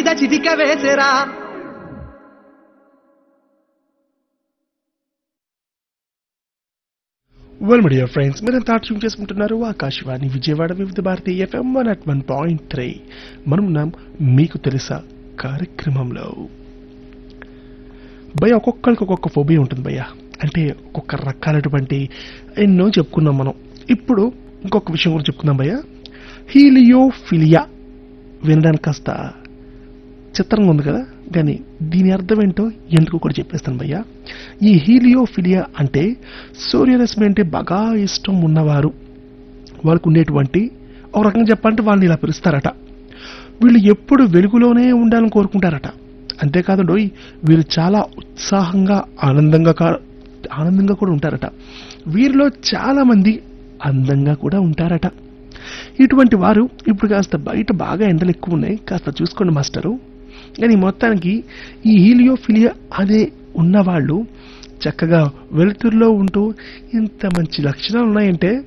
మీద చిటిక వేసేరా వెల్ మై డియర్ ఫ్రెండ్స్ మీరంతా ట్యూన్ చేసుకుంటున్నారు Akashvani Vijayawada Vividh Bharati FM one at one point three మనం ఉన్నాం మీకు తెలుసా కార్యక్రమంలో భయ ఒక్కొక్కరికి ఒక్కొక్క ఫోబియా ఉంటుంది భయ్య అంటే ఒక్కొక్క రకాలటువంటి ఎన్నో చెప్పుకున్నాం మనం ఇప్పుడు ఇంకొక విషయం కూడా చెప్పుకుందాం భయ్య హీలియోఫిలియా వినడానికి కాస్త చిత్రంగా ఉంది కదా కానీ దీని అర్థం ఏంటో ఎందుకు కూడా చెప్పేస్తాను భయ్య ఈ హీలియోఫిలియా అంటే సూర్యరశ్మి అంటే బాగా ఇష్టం ఉన్నవారు వాళ్ళకు ఉండేటువంటి ఒక రకంగా చెప్పాలంటే వాళ్ళని ఇలా పిలుస్తారట వీళ్ళు ఎప్పుడు వెలుగులోనే ఉండాలని కోరుకుంటారట అంతేకాదు డోయ్ వీరు చాలా ఉత్సాహంగా ఆనందంగా కా- ఆనందంగా కూడా ఉంటారట వీరిలో చాలా మంది అందంగా కూడా ఉంటారట ఇటువంటి వారు ఇప్పుడు కాస్త బయట బాగా ఎండలు ఎక్కువ ఉన్నాయి కాస్త చూసుకోండి మాస్టరు కానీ మొత్తానికి ఈ హీలియోఫిలియా అనే ఉన్నవాళ్ళు చక్కగా వెలుతురులో ఉంటూ ఇంత మంచి లక్షణాలు ఉన్నాయంటే